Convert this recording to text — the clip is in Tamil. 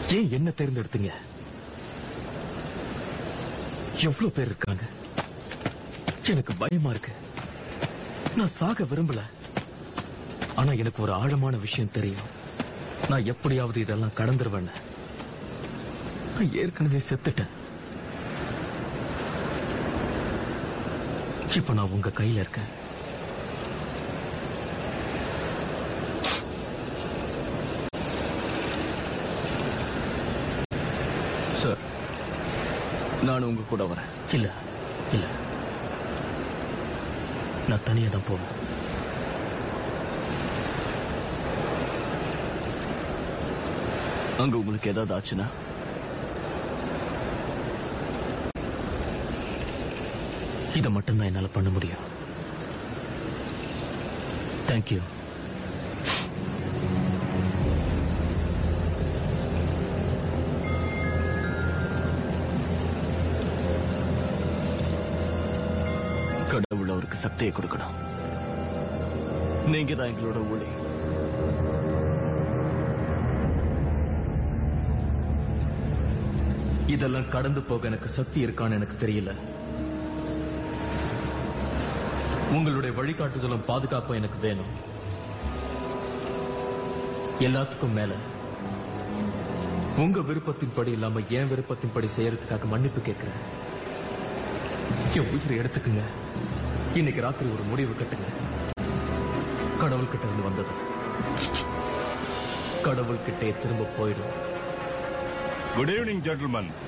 ஏன் என்ன தேர்ந்தெடுத்தீங்க எவ்வளவு பேர் இருக்காங்க எனக்கு பயமா இருக்கு நான் சாக விரும்பல ஆனா எனக்கு ஒரு ஆழமான விஷயம் தெரியும் நான் எப்படியாவது இதெல்லாம் கடந்துருவேன் நான் ஏற்கனவே செத்துட்டேன் இப்ப நான் உங்க கையில இருக்கேன் சார் நான் உங்க கூட வரேன் இல்ல இல்ல நான் தனியா தான் போவேன் அங்க உங்களுக்கு ஏதாவது ஆச்சுன்னா இதை மட்டும்தான் என்னால பண்ண முடியும் தேங்க்யூ கடவுள் அவருக்கு சக்தியை கொடுக்கணும் நீங்க தான் எங்களோட ஊழி இதெல்லாம் கடந்து போக எனக்கு சக்தி இருக்கான்னு எனக்கு தெரியல உங்களுடைய வழிகாட்டுதலும் பாதுகாப்பும் எனக்கு வேணும் எல்லாத்துக்கும் மேல உங்க விருப்பத்தின்படி இல்லாம என் விருப்பத்தின்படி செய்யறதுக்காக மன்னிப்பு கேட்கிறேன் என் உயிரை எடுத்துக்குங்க இன்னைக்கு ராத்திரி ஒரு முடிவு கட்டுங்க கடவுள் கிட்ட இருந்து வந்தது கடவுள் கிட்டே திரும்ப போயிடும் குட் ஈவினிங் ஜென்டில்மேன்